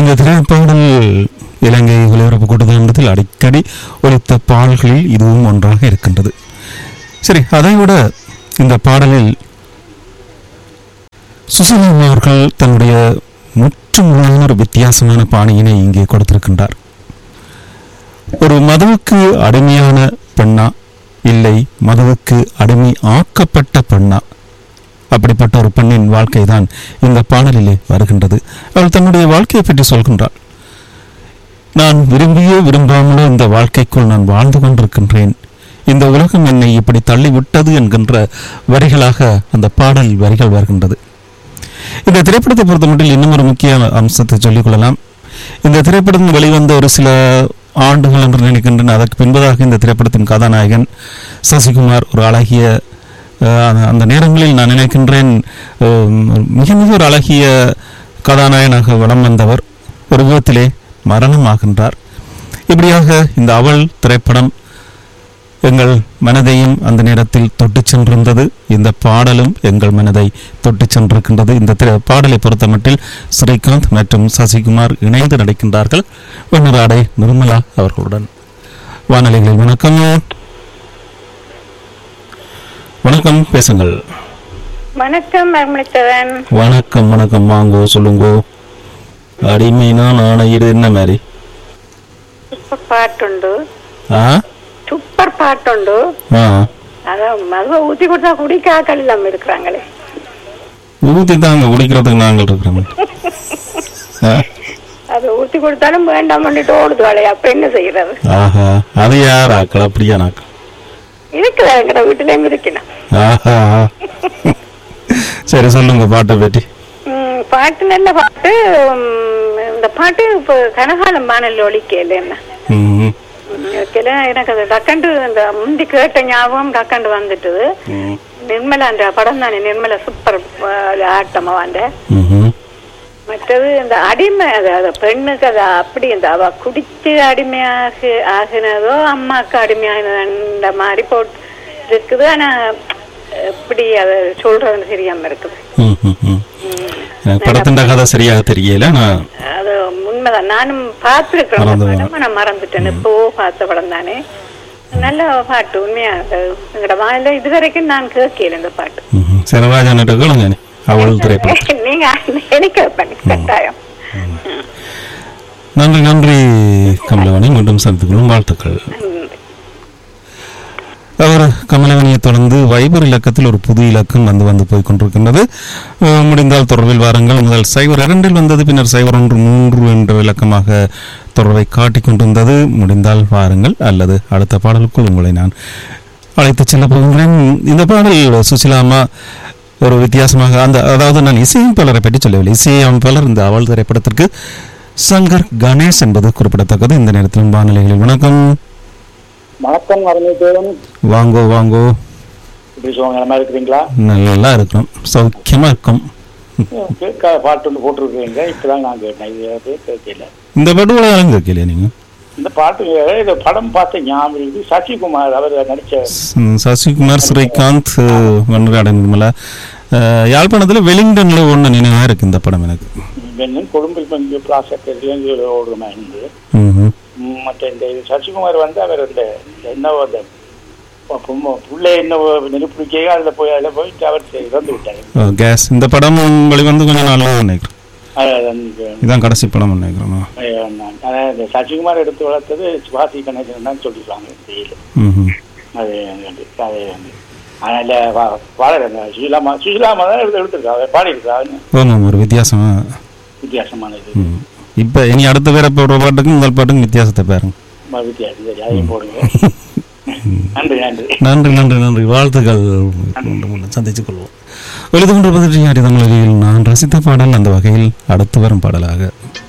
இந்த திரைப்பாடல் இலங்கை ஒலிபரப்பு கூட்டத்தில் அடிக்கடி ஒலித்த பாடல்களில் இதுவும் ஒன்றாக இருக்கின்றது சரி அதைவிட இந்த பாடலில் சுசிலா அவர்கள் தன்னுடைய முற்றுமுழுதான ஒரு வித்தியாசமான பாணியினை இங்கே கொடுத்திருக்கின்றார் ஒரு மதுவுக்கு அடிமையான பெண்ணா இல்லை மதுவுக்கு அடிமை ஆக்கப்பட்ட பெண்ணா அப்படிப்பட்ட ஒரு பெண்ணின் வாழ்க்கை தான் இந்த பாடலிலே வருகின்றது அவள் தன்னுடைய வாழ்க்கையை பற்றி சொல்கின்றாள் நான் விரும்பியோ விரும்பாமலோ இந்த வாழ்க்கைக்குள் நான் வாழ்ந்து கொண்டிருக்கின்றேன் இந்த உலகம் என்னை இப்படி தள்ளிவிட்டது என்கின்ற வரிகளாக அந்த பாடல் வரிகள் வருகின்றது இந்த திரைப்படத்தை பொறுத்தமட்டில் இன்னும் ஒரு முக்கிய அம்சத்தை சொல்லிக் கொள்ளலாம் இந்த திரைப்படம் வெளிவந்த ஒரு சில ஆண்டுகள் என்று நினைக்கின்றன அதற்கு பின்பதாக இந்த திரைப்படத்தின் கதாநாயகன் சசிகுமார் ஒரு அழகிய அஹ், அந்த- அந்த நேரங்களில் நான் நினைக்கின்றேன் அஹ், மிக மிக ஒரு அழகிய கதாநாயகனாக வலம் வந்தவர் ஒரு விதத்திலே மரணமாகின்றார் இப்படியாக இந்த அவள் திரைப்படம் எங்கள் மனதையும் அந்த நேரத்தில் தொட்டு சென்றிருந்தது இந்த பாடலும் எங்கள் மனதை தொட்டு சென்றிருக்கின்றது இந்த திரை பாடலை பொறுத்தமட்டில் ஸ்ரீகாந்த் மற்றும் சசிகுமார் இணைந்து நடிக்கின்றார்கள் வெண்ணராடை நிர்மலா அவர்களுடன் வானொலிகளில் வணக்கம் வணக்கம் பேசுங்கள் வணக்கம் மர்மளித்தவன் வணக்கம் வணக்கம் வாங்கோ சொல்லுங்கோ அடிமைனா நாணயிறு என்ன மாதிரி சூப்பர் பாட்டுண்டு ஆ சூப்பர் பாட்டுண்டு ஆ அதான் மதுவை ஊத்தி கொடுத்தா குடிக்காக்கள் இல்லாம இருக்கிறாங்களே ஊற்றி தாங்க குடிக்கிறதுக்கு நாங்கள் இருக்கிறோம் ஆ அது ஊத்தி கொடுத்தாலும் வேண்டாம் பண்ணிட்டு ஓடுது வாழையா அப்ப என்ன செய்யறது ஆஹா அது யார் ஆக்கள் அப்படியா நாக்கள் இருக்குது எங்கட வீட்டுலயும் இருக்கணும் ஆஹா சரி சொல்லுங்க பாட்டை பற்றி உம், பாட்டு நல்ல பாட்டு உம், இந்த பாட்டு இப்போ கனகாலம் வானல் ஒலிக்கல என்ன ம் ஒலிக்கல எனக்கு அது டக்கண்டு இந்த முந்தி கேட்ட ஞாபகம் டக்கண்டு வந்துட்டுது ம் நிர்மலா அந்த படம் தானே நிர்மலா சூப்பர் ஆட்டமா வந்த ம்ஹும். மற்றது இந்த அடிமை அது அது பெண்ணுக்கு அது அப்படி இந்த அவ குடிச்சு அடிமையாக ஆகினதோ அம்மாக்கு அடிமையாகின மாதிரி போட்டு இருக்குது ஆனா எப்படி அதை சொல்றதுன்னு தெரியாம இருக்குது ம், ம், ம். எனக்கு படத்தின் கதை சரியாக தெரியல நான் அது உண்மைதான் நானும் பார்த்துருக்கேன் அந்த மறந்து படம் நான் மறந்துட்டேன் இப்போ பார்த்த படம் தானே நல்ல பாட்டு உண்மையா அது எங்களோட வாயில இது வரைக்கும் நான் கேட்கல இந்த பாட்டு ம்ஹும். சிறராஜன் கேளுங்க அவள் திரைப்படம் நீங்க எனக்கு பண்ணி கட்டாயம் நன்றி நன்றி கமலவணி மீண்டும் சந்தித்துக்கொள்ளும் வாழ்த்துக்கள் ம். அவர் கமலவணியை தொடர்ந்து வைபர் இலக்கத்தில் ஒரு புது இலக்கம் வந்து வந்து போய் கொண்டிருக்கின்றது அஹ், முடிந்தால் தொடர்பில் வாருங்கள் முதல் சைபர் இரண்டில் வந்தது பின்னர் சைபர் ஒன்று மூன்று என்ற இலக்கமாக தொடர்பை காட்டிக் கொண்டிருந்தது முடிந்தால் வாருங்கள் அல்லது அடுத்த பாடலுக்குள் உங்களை நான் அழைத்துச் செல்ல போகின்றேன் இந்த பாடல் சுசிலாமா ஒரு வித்தியாசமாக அந்த அதாவது நான் இசையமைப்பாளரை பற்றி சொல்லவில்லை இசையமைப்பாளர் இந்த அவள் திரைப்படத்திற்கு சங்கர் கணேஷ் என்பது குறிப்பிடத்தக்கது இந்த நேரத்திலும் வானிலைகளில் வணக்கம் வணக்கம் வரமேதேவன் வாங்கோ வாங்கோ இப்படி சொல்லுவாங்க நல்லா இருக்கிறீங்களா நல்லா இருக்கிறோம் சௌக்கியமா இருக்கும் கேட்க பாட்டு ஒன்று போட்டிருக்கீங்க இப்பதான் நான் கேட்டேன் இது அது கேட்கல இந்த படுகொலை யாரும் கேட்கலையா நீங்க இந்த பாட்டு இந்த படம் பார்த்த ஞாபகம் இருக்கு சசிகுமார் அவர் நடிச்ச ம், சசிகுமார் ஸ்ரீகாந்த் வன்றாட நிர்மலா அஹ், யாழ்ப்பாணத்துல வெலிங்டன்ல ஒண்ணு நினைவா இருக்கு இந்த படம் எனக்கு வெண்ணன் கொழும்பில் பங்கு ப்ராசத்தில் ஓடுமா இருந்து ம்ஹும். ம், மற்ற இந்த இது சசிகுமார் வந்து அவர் இந்த இந்த என்ன அந்த பு- பு- புள்ளை என்ன நெருப்பிடிக்க அதில் போய் அதில் போயிட்டு அவர் இறந்து விட்டார் அஹ், கேஸ் இந்த படம் வெளிவந்து கொஞ்சம் நாளாக நினைக்கிறேன் அது அந்த இதான் கடைசி படம் நினைக்கிறேன் அதாவது இந்த சசிகுமார் எடுத்து வளர்த்தது சிவாசி கணேசன் தான் சொல்லிடுவாங்க தெரியல ம்ஹும். அது வந்து அது வந்து அதனால வா- வாழறேங்க சுஷிலாமா சுஷிலாமா தான் எடுத்து எடுத்துருக்கா அவ பாடியிருக்கா ஆமாம் ஒரு வித்தியாசமா வித்தியாசமானது ம். இப்ப இனி அடுத்த வேற போடுற பாட்டுக்கும் முதல் பாட்டுக்கும் வித்தியாசத்தை பாருங்க ம- வித்தியாசம் சரி அதையும் போடுங்க நன்றி நன்றி நன்றி நன்றி நன்றி வாழ்த்துக்கள் மீண்டும் மீண்டும் சந்தித்துக் கொள்வோம் எழுது கொண்டிருப்பது தமிழில் நான் ரசித்த பாடல் அந்த வகையில் அடுத்து வரும் பாடலாக